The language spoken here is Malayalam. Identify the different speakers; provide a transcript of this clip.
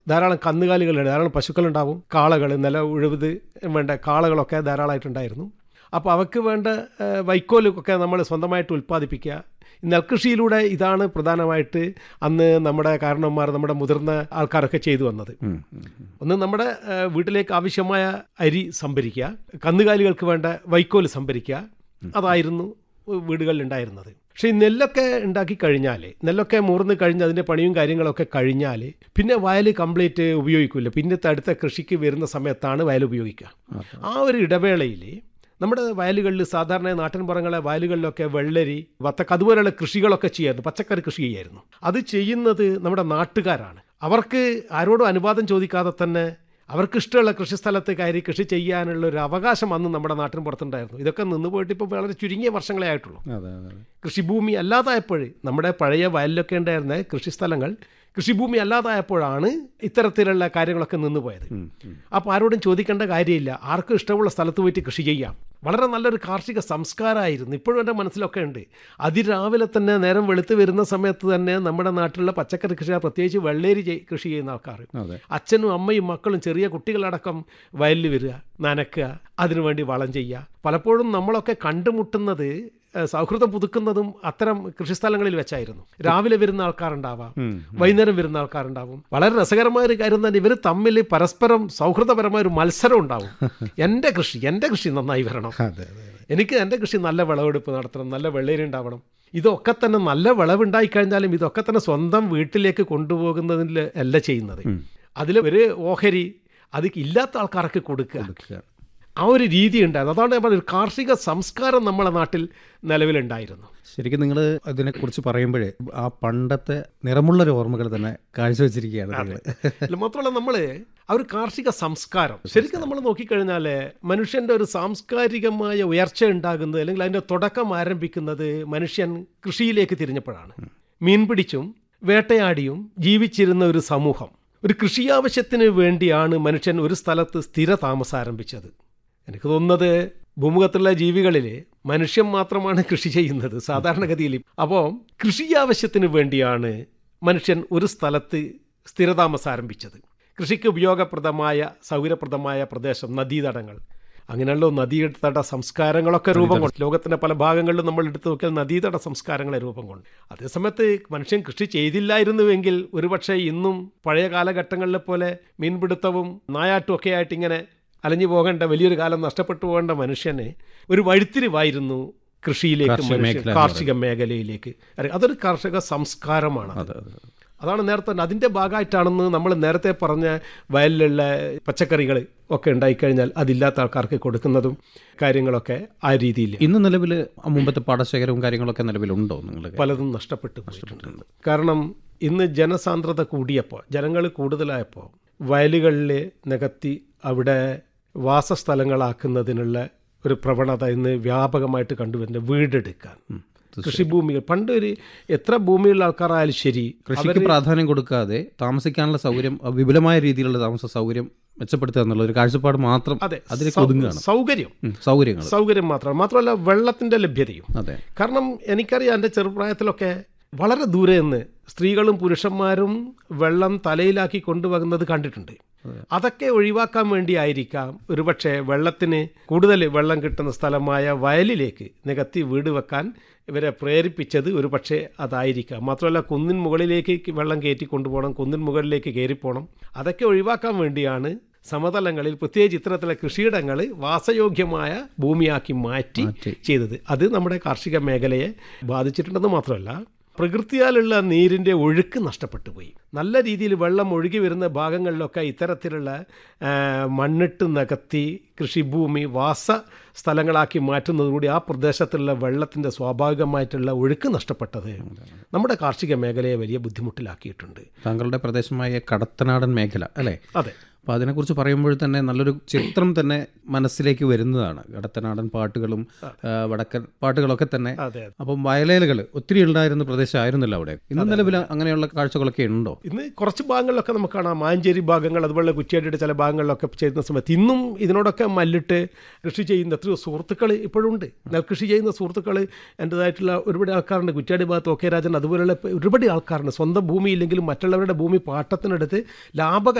Speaker 1: ധാരാളം കന്നുകാലികളുണ്ട് ധാരാളം പശുക്കളുണ്ടാവും കാളകൾ നില ഉഴുത് വേണ്ട കാളകളൊക്കെ ധാരാളമായിട്ടുണ്ടായിരുന്നു അപ്പോൾ അവർക്ക് വേണ്ട ഏഹ്, വൈക്കോലൊക്കെ നമ്മൾ സ്വന്തമായിട്ട് ഉൽപ്പാദിപ്പിക്കുക നെൽകൃഷിയിലൂടെ ഇതാണ് പ്രധാനമായിട്ട് അന്ന് നമ്മുടെ കാരണവന്മാർ നമ്മുടെ മുതിർന്ന ആൾക്കാരൊക്കെ ചെയ്തു വന്നത്
Speaker 2: ഉം, ഉം, ഉം.
Speaker 1: ഒന്ന് നമ്മുടെ ഏഹ്, വീട്ടിലേക്ക് ആവശ്യമായ അരി സംഭരിക്കുക കന്നുകാലികൾക്ക് വേണ്ട വൈക്കോല് സംഭരിക്കുക അതായിരുന്നു വീടുകളിൽ ഉണ്ടായിരുന്നത് പക്ഷേ ഈ നെല്ലൊക്കെ ഉണ്ടാക്കി കഴിഞ്ഞാൽ നെല്ലൊക്കെ മൂർന്ന് കഴിഞ്ഞ് അതിൻ്റെ പണിയും കാര്യങ്ങളൊക്കെ കഴിഞ്ഞാൽ പിന്നെ വയൽ കംപ്ലീറ്റ് ഉപയോഗിക്കില്ല പിന്നത്തെ അടുത്ത കൃഷിക്ക് വരുന്ന സമയത്താണ് വയൽ ഉപയോഗിക്കുക ആ ഒരു ഇടവേളയിൽ നമ്മുടെ വയലുകളിൽ സാധാരണ നാട്ടിൻപുറങ്ങളെ വയലുകളിലൊക്കെ വെള്ളരി വത്തക്ക അതുപോലെയുള്ള കൃഷികളൊക്കെ ചെയ്യായിരുന്നു പച്ചക്കറി കൃഷി ചെയ്യായിരുന്നു അത് ചെയ്യുന്നത് നമ്മുടെ നാട്ടുകാരാണ് അവർക്ക് ആരോടും അനുവാദം ചോദിക്കാതെ തന്നെ അവർക്ക് ഇഷ്ടമുള്ള കൃഷിസ്ഥലത്ത് കയറി കൃഷി ചെയ്യാനുള്ള ഒരു അവകാശം അന്ന് നമ്മുടെ നാട്ടിൻ പുറത്തുണ്ടായിരുന്നു ഇതൊക്കെ നിന്ന് പോയിട്ട് ഇപ്പോൾ വളരെ ചുരുങ്ങിയ വർഷങ്ങളെ ആയിട്ടുള്ളൂ
Speaker 2: അതെ അതെ
Speaker 1: കൃഷിഭൂമി അല്ലാതായപ്പോൾ നമ്മുടെ പഴയ വയലിലൊക്കെ ഉണ്ടായിരുന്ന കൃഷിസ്ഥലങ്ങൾ കൃഷിഭൂമി അല്ലാതായപ്പോഴാണ് ഇത്തരത്തിലുള്ള കാര്യങ്ങളൊക്കെ നിന്നുപോയത്
Speaker 2: ഉം, ഉം.
Speaker 1: അപ്പോൾ ആരോടും ചോദിക്കേണ്ട കാര്യമില്ല ആർക്കും ഇഷ്ടമുള്ള സ്ഥലത്ത് പോയിട്ട് കൃഷി ചെയ്യാം വളരെ നല്ലൊരു കാർഷിക സംസ്കാരമായിരുന്നു ഇപ്പോഴും എൻ്റെ മനസ്സിലൊക്കെ ഉണ്ട് അതിരാവിലെ തന്നെ നേരം വെളുത്ത് വരുന്ന സമയത്ത് തന്നെ നമ്മുടെ നാട്ടിലുള്ള പച്ചക്കറി കൃഷി പ്രത്യേകിച്ച് വെള്ളേരി ചെയ്- കൃഷി ചെയ്യുന്ന ആൾക്കാർ
Speaker 2: അതെ
Speaker 1: അച്ഛനും അമ്മയും മക്കളും ചെറിയ കുട്ടികളടക്കം വയലിൽ വരിക നനക്കുക അതിനുവേണ്ടി വളം ചെയ്യുക പലപ്പോഴും നമ്മളൊക്കെ കണ്ടുമുട്ടുന്നത് ഏഹ്, സൗഹൃദം പുതുക്കുന്നതും അത്തരം കൃഷിസ്ഥലങ്ങളിൽ വെച്ചായിരുന്നു രാവിലെ വരുന്ന ആൾക്കാരുണ്ടാവാം
Speaker 2: ഉം.
Speaker 1: വൈകുന്നേരം വരുന്ന ആൾക്കാരുണ്ടാവും വളരെ രസകരമായ ഒരു കാര്യം തന്നെ ഇവർ തമ്മിൽ പരസ്പരം സൗഹൃദപരമായ ഒരു മത്സരം ഉണ്ടാവും എൻ്റെ കൃഷി എൻ്റെ കൃഷി നന്നായി വരണം
Speaker 2: അതെ അതെ
Speaker 1: എനിക്ക് എൻ്റെ കൃഷി നല്ല വിളവെടുപ്പ് നടത്തണം നല്ല വെള്ളേരി ഉണ്ടാവണം ഇതൊക്കെ തന്നെ നല്ല വിളവുണ്ടായി കഴിഞ്ഞാലും ഇതൊക്കെ തന്നെ സ്വന്തം വീട്ടിലേക്ക് കൊണ്ടുപോകുന്നതിൽ അല്ല ചെയ്യുന്നത് അതിൽ ഒരു ഓഹരി അത് ഇല്ലാത്ത ആൾക്കാർക്ക് കൊടുക്കുക
Speaker 2: കൊടുക്കുക.
Speaker 1: ആ ഒരു രീതി ഉണ്ടായിരുന്നു അതാണ് ഞാൻ പറഞ്ഞത് ഒരു കാർഷിക സംസ്കാരം നമ്മളെ നാട്ടിൽ നിലവിലുണ്ടായിരുന്നു
Speaker 2: ശരിക്കും നിങ്ങൾ ഇതിനെക്കുറിച്ച് പറയുമ്പോഴേ ആ പണ്ടത്തെ നിറമുള്ളൊരു ഓർമ്മകൾ തന്നെ കാഴ്ചവെച്ചിരിക്കുകയാണ് നിങ്ങൾ
Speaker 1: അല്ല മാത്രമല്ല നമ്മൾ ആ ഒരു കാർഷിക സംസ്കാരം ശരിക്കും നമ്മൾ നോക്കിക്കഴിഞ്ഞാൽ മനുഷ്യൻ്റെ ഒരു സാംസ്കാരികമായ ഉയർച്ച ഉണ്ടാകുന്നത് അല്ലെങ്കിൽ അതിൻ്റെ തുടക്കം ആരംഭിക്കുന്നത് മനുഷ്യൻ കൃഷിയിലേക്ക് തിരിഞ്ഞപ്പോഴാണ് മീൻ പിടിച്ചും വേട്ടയാടിയും ജീവിച്ചിരുന്ന ഒരു സമൂഹം ഒരു കൃഷി ആവശ്യത്തിന് വേണ്ടിയാണ് മനുഷ്യൻ ഒരു സ്ഥലത്ത് സ്ഥിര താമസം ആരംഭിച്ചത് എനിക്ക് തോന്നുന്നത് ഭൂമുഖത്തുള്ള ജീവികളിൽ മനുഷ്യൻ മാത്രമാണ് കൃഷി ചെയ്യുന്നത് സാധാരണഗതിയിൽ അപ്പോൾ കൃഷി ആവശ്യത്തിന് വേണ്ടിയാണ് മനുഷ്യൻ ഒരു സ്ഥലത്ത് സ്ഥിരതാമസം ആരംഭിച്ചത് കൃഷിക്ക് ഉപയോഗപ്രദമായ സൗകര്യപ്രദമായ പ്രദേശം നദീതടങ്ങൾ അങ്ങനെയുള്ള നദീതട സംസ്കാരങ്ങളൊക്കെ രൂപം കൊണ്ട് ലോകത്തിന്റെ പല ഭാഗങ്ങളിലും നമ്മൾ എടുത്തു നോക്കിയാൽ നദീതട സംസ്കാരങ്ങളെ രൂപം കൊണ്ട് അതേസമയത്ത് മനുഷ്യൻ കൃഷി ചെയ്തില്ലായിരുന്നുവെങ്കിൽ ഒരുപക്ഷെ ഇന്നും പഴയ കാലഘട്ടങ്ങളിലെ പോലെ മീൻപിടുത്തവും നായാട്ടും ഒക്കെ ആയിട്ട് ഇങ്ങനെ അലഞ്ഞു പോകേണ്ട വലിയൊരു കാലം നഷ്ടപ്പെട്ടു പോകേണ്ട മനുഷ്യന് ഒരു വഴിത്തിരിവായിരുന്നു കൃഷിയിലേക്ക്
Speaker 2: കാർഷിക
Speaker 1: മനുഷ്യൻ
Speaker 2: മേഖല എന്ന്
Speaker 1: കാർഷിക മേഖലയിലേക്ക് അറിയാം. അതൊരു കാർഷിക സംസ്കാരമാണ്
Speaker 2: അതെ അതെ
Speaker 1: അതാണ് നേരത്തെ തന്നെ അതിൻ്റെ ഭാഗമായിട്ടാണെന്ന് നമ്മൾ നേരത്തെ പറഞ്ഞ വയലിലുള്ള പച്ചക്കറികൾ ഒക്കെ ഉണ്ടായിക്കഴിഞ്ഞാൽ അതില്ലാത്ത ആൾക്കാർക്ക് കൊടുക്കുന്നതും കാര്യങ്ങളൊക്കെ ആ രീതിയിൽ
Speaker 2: ഇന്ന് നിലവിൽ മുമ്പത്തെ പാടശേഖരവും കാര്യങ്ങളൊക്കെ നിലവിലുണ്ടോ നിങ്ങൾ
Speaker 1: പലതും നഷ്ടപ്പെട്ടു പോയിട്ടുണ്ട് കാരണം ഇന്ന് ജനസാന്ദ്രത കൂടിയപ്പോൾ ജനങ്ങൾ കൂടുതലായപ്പോൾ വയലുകളിൽ നികത്തി അവിടെ വാസസ്ഥലങ്ങളാക്കുന്നതിനുള്ള ഒരു പ്രവണത ഇന്ന് വ്യാപകമായിട്ട് കണ്ടുവരുന്നത് വീടെടുക്കാൻ കൃഷിഭൂമികൾ പണ്ട് ഒരു എത്ര ഭൂമിയുള്ള ആൾക്കാരായാലും ശരി
Speaker 2: കൃഷിക്ക് പ്രാധാന്യം കൊടുക്കാതെ താമസിക്കാനുള്ള സൗകര്യം അഹ് വിപുലമായ രീതിയിലുള്ള താമസ സൗകര്യം മെച്ചപ്പെടുത്തുക എന്നുള്ള ഒരു കാഴ്ചപ്പാട് മാത്രം
Speaker 1: അതെ
Speaker 2: അതിലേക്ക്
Speaker 1: സൗ-
Speaker 2: ഒതുങ്ങുകയാണ്
Speaker 1: സൗകര്യം
Speaker 2: ഉം, സൗകര്യങ്ങൾ
Speaker 1: സൗകര്യം മാത്രം മാത്രമല്ല വെള്ളത്തിന്റെ ലഭ്യതയും
Speaker 2: അതെ
Speaker 1: കാരണം എനിക്കറിയാം എൻ്റെ ചെറുപ്രായത്തിലൊക്കെ വളരെ ദൂരെ നിന്ന് സ്ത്രീകളും പുരുഷന്മാരും വെള്ളം തലയിലാക്കി കൊണ്ടുവരുന്നത് കണ്ടിട്ടുണ്ട് അതൊക്കെ ഒഴിവാക്കാൻ വേണ്ടിയായിരിക്കാം ഒരുപക്ഷെ വെള്ളത്തിന് കൂടുതൽ വെള്ളം കിട്ടുന്ന സ്ഥലമായ വയലിലേക്ക് നികത്തി വീട് വെക്കാൻ ഇവരെ പ്രേരിപ്പിച്ചത് ഒരുപക്ഷെ അതായിരിക്കാം മാത്രമല്ല കുന്നിൻ മുകളിലേക്ക് വെള്ളം കയറ്റി കൊണ്ടുപോകണം കുന്നിൻ മുകളിലേക്ക് കയറിപ്പോകണം അതൊക്കെ ഒഴിവാക്കാൻ വേണ്ടിയാണ് സമതലങ്ങളിൽ പ്രത്യേകിച്ച് ഇത്തരത്തിലുള്ള കൃഷിയിടങ്ങൾ വാസയോഗ്യമായ ഭൂമിയാക്കി മാറ്റി
Speaker 2: മാറ്റി.
Speaker 1: ചെയ്തത് അത് നമ്മുടെ കാർഷിക മേഖലയെ ബാധിച്ചിട്ടുണ്ടെന്ന് മാത്രമല്ല പ്രകൃതിയാലുള്ള നീരിൻ്റെ ഒഴുക്ക് നഷ്ടപ്പെട്ടു പോയി നല്ല രീതിയിൽ വെള്ളം ഒഴുകി വരുന്ന ഭാഗങ്ങളിലൊക്കെ ഇത്തരത്തിലുള്ള ആ, മണ്ണിട്ട് നികത്തി കൃഷിഭൂമി വാസ സ്ഥലങ്ങളാക്കി മാറ്റുന്നതുകൂടി ആ പ്രദേശത്തുള്ള വെള്ളത്തിൻ്റെ സ്വാഭാവികമായിട്ടുള്ള ഒഴുക്ക് നഷ്ടപ്പെട്ടത് നമ്മുടെ കാർഷിക മേഖലയെ വലിയ ബുദ്ധിമുട്ടിലാക്കിയിട്ടുണ്ട്
Speaker 2: താങ്കളുടെ പ്രദേശമായ കടത്തനാടൻ മേഖല അല്ലേ
Speaker 1: അതെ
Speaker 2: അപ്പോൾ അതിനെക്കുറിച്ച് പറയുമ്പോൾ തന്നെ നല്ലൊരു ചിത്രം തന്നെ മനസ്സിലേക്ക് വരുന്നതാണ് ഇടത്തനാടൻ പാട്ടുകളും ആ, വടക്കൻ പാട്ടുകളൊക്കെ തന്നെ
Speaker 1: അതെ അതെ
Speaker 2: അപ്പം വയലേലകൾ ഒത്തിരി ഉണ്ടായിരുന്ന പ്രദേശമായിരുന്നല്ലോ അവിടെ ഇന്ന് നിലവിൽ അങ്ങനെയുള്ള കാഴ്ചകളൊക്കെ ഉണ്ടോ
Speaker 1: ഇന്ന് കുറച്ച് ഭാഗങ്ങളിലൊക്കെ നമുക്ക് കാണാം മാഞ്ചേരി ഭാഗങ്ങൾ അതുപോലെ കുറ്റിയാടിയുടെ ചില ഭാഗങ്ങളിലൊക്കെ ചെയ്യുന്ന സമയത്ത് ഇന്നും ഇതിനോടൊക്കെ മല്ലിട്ട് കൃഷി ചെയ്യുന്ന എത്രയോ സുഹൃത്തുക്കൾ ഇപ്പോഴും ഉണ്ട് നെൽകൃഷി ചെയ്യുന്ന സുഹൃത്തുക്കൾ എൻ്റെതായിട്ടുള്ള ഒരുപാട് ആൾക്കാരുണ്ട് കുറ്റിയാടി ഭാഗത്ത് ഒക്കെ രാജൻ അതുപോലെയുള്ള ഇപ്പൊ ഒരുപാട് ആൾക്കാരുണ്ട് സ്വന്തം ഭൂമി ഇല്ലെങ്കിലും മറ്റുള്ളവരുടെ ഭൂമി പാട്ടത്തിനെടുത്ത് ലാഭ